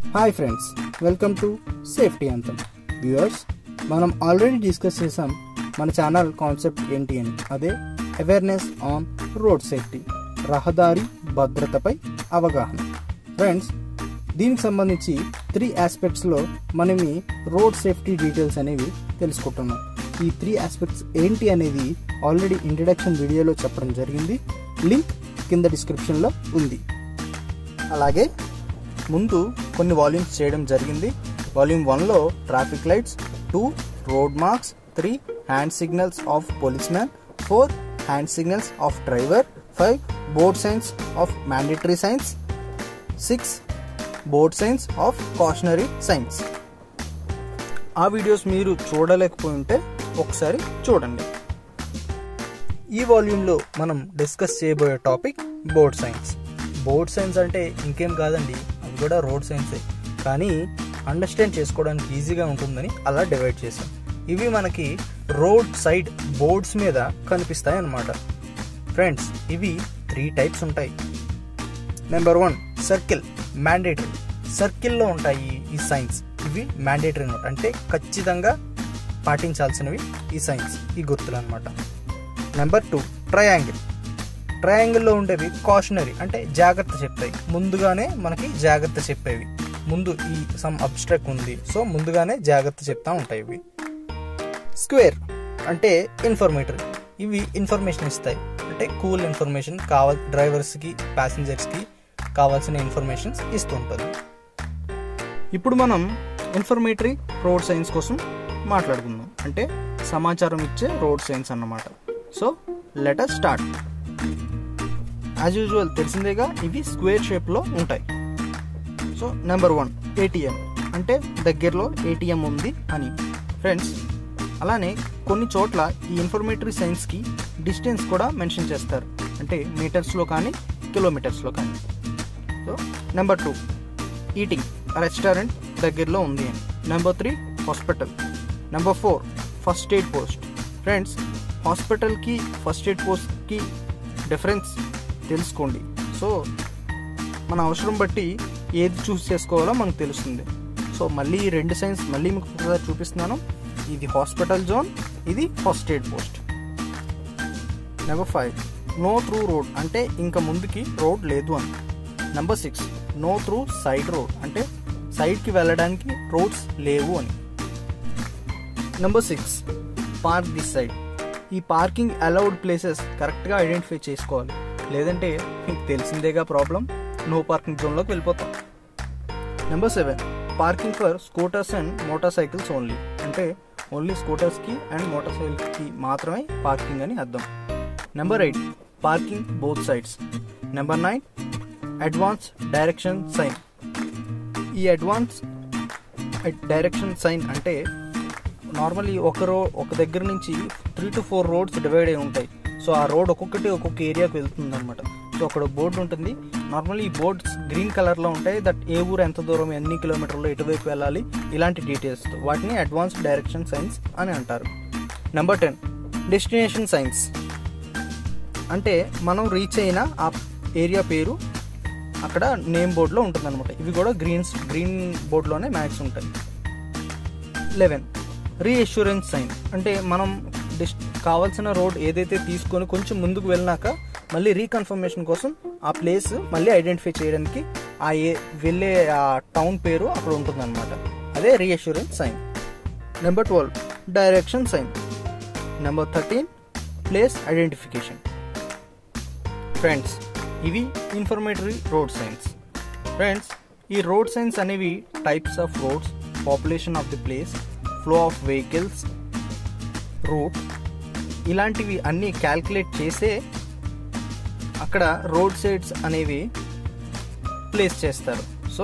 hi friends welcome to safety అంతం viewers మనం already discuss చేసాం మన ఛానల్ కాన్సెప్ట్ ఏంటి అని అదే అవేర్నెస్ ఆన్ రోడ్ సేఫ్టీ రహదారి భద్రతపై అవగాహన ఫ్రెండ్స్ దీనికి సంబంధించి త్రీ ఆస్పెక్ట్స్లో మనం ఈ రోడ్ సేఫ్టీ డీటెయిల్స్ అనేవి తెలుసుకుంటున్నాం ఈ త్రీ ఆస్పెక్ట్స్ ఏంటి అనేది ఆల్రెడీ ఇంట్రడక్షన్ వీడియోలో చెప్పడం జరిగింది లింక్ కింద డిస్క్రిప్షన్లో ఉంది అలాగే ముందు కొన్ని వాల్యూమ్స్ చేయడం జరిగింది వాల్యూమ్ వన్లో traffic lights two road marks three hand signals of police man four hand signals of driver five board signs of mandatory signs six board signs of cautionary signs ఆ వీడియోస్ మీరు చూడలేకపోయి ఉంటే ఒకసారి చూడండి ఈ వాల్యూమ్లో మనం డిస్కస్ చేయబోయే topic board signs board signs అంటే ఇంకేం కాదండి అవి కూడా రోడ్ సైన్సే కానీ అండర్స్టాండ్ చేసుకోవడానికి ఈజీగా ఉంటుందని అలా డివైడ్ చేసాం ఇవి మనకి రోడ్ సైడ్ బోర్డ్స్ మీద కనిపిస్తాయి అన్నమాట ఫ్రెండ్స్ ఇవి త్రీ టైప్స్ ఉంటాయి నెంబర్ వన్ సర్కిల్ మ్యాండేటరీ సర్కిల్లో ఉంటాయి ఈ సైన్స్ ఇవి మ్యాండేటరీ అనమాట అంటే ఖచ్చితంగా పాటించాల్సినవి ఈ సైన్స్ ఈ గుర్తులు అనమాట నెంబర్ టూ ట్రయాంగిల్ ట్రయాంగిల్లో ఉండేవి కాషనరీ అంటే జాగ్రత్త చెప్తాయి ముందుగానే మనకి జాగ్రత్త చెప్పేవి ముందు ఈ సమ్ అబ్స్ట్రాక్ట్ ఉంది సో ముందుగానే జాగ్రత్త చెప్తా ఉంటాయి ఇవి స్క్వేర్ అంటే ఇన్ఫర్మేటరీ ఇవి ఇన్ఫర్మేషన్ ఇస్తాయి అంటే కూల్ ఇన్ఫర్మేషన్ కావాలి డ్రైవర్స్కి ప్యాసింజర్స్కి కావాల్సిన ఇన్ఫర్మేషన్స్ ఇస్తుంటుంది ఇప్పుడు మనం ఇన్ఫర్మేటరీ రోడ్ సైన్స్ కోసం మాట్లాడుకుందాం అంటే సమాచారం ఇచ్చే రోడ్ సైన్స్ అన్నమాట so letter start as usual తెలిసిందేగా ఇవి స్క్వేర్ షేప్లో ఉంటాయి సో నెంబర్ వన్ ఏటీఎం అంటే దగ్గరలో ఏటీఎం ఉంది అని ఫ్రెండ్స్ అలానే కొన్ని చోట్ల ఈ ఇన్ఫర్మేటరీ సైన్స్కి డిస్టెన్స్ కూడా మెన్షన్ చేస్తారు అంటే మీటర్స్లో కానీ కిలోమీటర్స్లో కానీ so number two eating restaurant దగ్గరలో ఉంది అని number three hospital number four first aid post friends హాస్పిటల్కి ఫస్ట్ ఎయిడ్ పోస్ట్కి డిఫరెన్స్ తెలుసుకోండి సో మన అవసరం బట్టి ఏది చూస్ చేసుకోవాలో మనకు తెలుస్తుంది సో మళ్ళీ ఈ రెండు సైన్స్ మళ్ళీ మీకు ఒకసారి చూపిస్తున్నాను ఇది హాస్పిటల్ జోన్ ఇది first aid post number five no through road అంటే ఇంకా ముందుకి రోడ్ లేదు అని number six no through side road అంటే సైడ్కి వెళ్ళడానికి రోడ్స్ లేవు అని number six park this side ఈ పార్కింగ్ అలౌడ్ ప్లేసెస్ కరెక్ట్గా ఐడెంటిఫై చేసుకోవాలి లేదంటే మీకు తెలిసిందేగా ప్రాబ్లం నో పార్కింగ్ జోన్లోకి వెళ్ళిపోతాం number seven parking for scooters and motor cycles only అంటే ఓన్లీ స్కూటర్స్కి అండ్ మోటార్ సైకిల్స్కి మాత్రమే పార్కింగ్ అని అర్థం number eight parking both sides number nine advance direction sign ఈ అడ్వాన్స్ డైరెక్షన్ సైన్ అంటే నార్మల్లీ ఒక రో ఒక దగ్గర నుంచి three to four roads divide అయి ఉంటాయి సో ఆ రోడ్ ఒక్కొక్కటి ఒక్కొక్క ఏరియాకి వెళ్తుంది అనమాట సో అక్కడ బోర్డు ఉంటుంది నార్మల్లీ ఈ బోర్డ్స్ గ్రీన్ కలర్లో ఉంటాయి దట్ ఏ ఊరు ఎంత దూరం ఎన్ని కిలోమీటర్లు ఎటువైపు వెళ్ళాలి ఇలాంటి డీటెయిల్స్ వాటిని అడ్వాన్స్ డైరెక్షన్ సైన్స్ అని అంటారు నెంబర్ టెన్ డెస్టినేషన్ సైన్స్ అంటే మనం రీచ్ అయిన ఆ ఏరియా పేరు అక్కడ నేమ్ బోర్డులో ఉంటుంది అనమాట ఇవి కూడా గ్రీన్స్ గ్రీన్ బోర్డులోనే మ్యాక్స్ ఉంటాయి లెవెన్ రీఎష్యూరెన్స్ సైన్ అంటే మనం డిస్ కావాల్సిన రోడ్ ఏదైతే తీసుకొని కొంచెం ముందుకు వెళ్ళినాక మళ్ళీ రీకన్ఫర్మేషన్ కోసం ఆ ప్లేస్ మళ్ళీ ఐడెంటిఫై చేయడానికి ఆ ఏ వెళ్ళే ఆ టౌన్ పేరు అక్కడ ఉంటుందన్నమాట అదే reassurance sign number twelve direction sign number thirteen place identification friends ఇవి ఇన్ఫర్మేటరీ రోడ్ సైన్స్ ఫ్రెండ్స్ ఈ రోడ్ సైన్స్ అనేవి types of roads population of the place flow of vehicles route ఇలాంటివి అన్నీ క్యాల్కులేట్ చేసే అక్కడ రోడ్ సైడ్స్ అనేవి place చేస్తారు so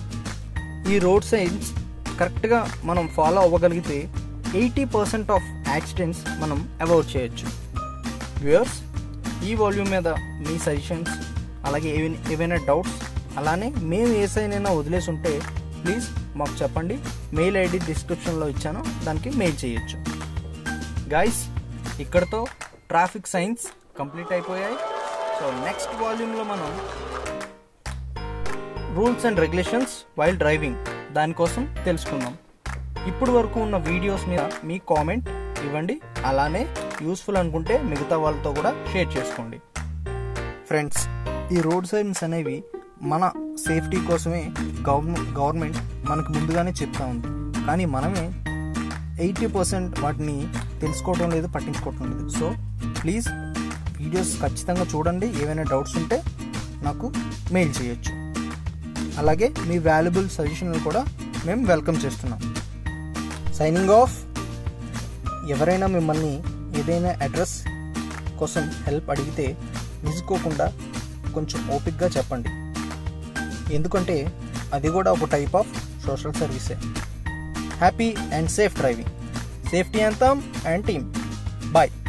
ఈ రోడ్ సైన్స్ కరెక్ట్గా మనం ఫాలో అవ్వగలిగితే ఎయిటీ పర్సెంట్ ఆఫ్ యాక్సిడెంట్స్ మనం అవాయిడ్ చేయొచ్చు వ్యూయర్స్ ఈ వాల్యూమ్ మీద మీ సజెషన్స్ అలాగే ఏవైనా ఏవైనా డౌట్స్ అలానే మేము ఏ సైన్ అయినా వదిలేసి ఉంటే ప్లీజ్ మాకు చెప్పండి మెయిల్ ఐడి డిస్క్రిప్షన్లో ఇచ్చాను దానికి మెయిల్ చేయొచ్చు గాయస్ ఇక్కడతో ట్రాఫిక్ సైన్స్ కంప్లీట్ అయిపోయాయి సో నెక్స్ట్ వాల్యూమ్లో మనం rules and regulations while driving దానికోసం తెలుసుకుందాం ఇప్పుడు వరకు ఉన్న వీడియోస్ మీద మీ కామెంట్ ఇవ్వండి అలానే యూస్ఫుల్ అనుకుంటే మిగతా వాళ్ళతో కూడా షేర్ చేసుకోండి ఫ్రెండ్స్ ఈ రోడ్ సైన్స్ అనేవి మన సేఫ్టీ కోసమే గవర్నమెంట్ గవర్నమెంట్ మనకు ముందుగానే చెప్తా ఉంది కానీ మనమే ఎయిటీ పర్సెంట్ వాటిని తెలుసుకోవడం లేదు పట్టించుకోవటం లేదు సో ప్లీజ్ వీడియోస్ ఖచ్చితంగా చూడండి ఏవైనా డౌట్స్ ఉంటే నాకు మెయిల్ చేయొచ్చు అలాగే మీ వాల్యుబుల్ సజెషన్లు కూడా మేము వెల్కమ్ చేస్తున్నాం సైనింగ్ ఆఫ్ ఎవరైనా మిమ్మల్ని ఏదైనా అడ్రస్ కోసం హెల్ప్ అడిగితే విసుకోకుండా కొంచెం ఓపిక్గా చెప్పండి ఎందుకంటే అది కూడా ఒక టైప్ ఆఫ్ సోషల్ సర్వీసే happy and safe driving safety అంతం అండ్ టీమ్ బాయ్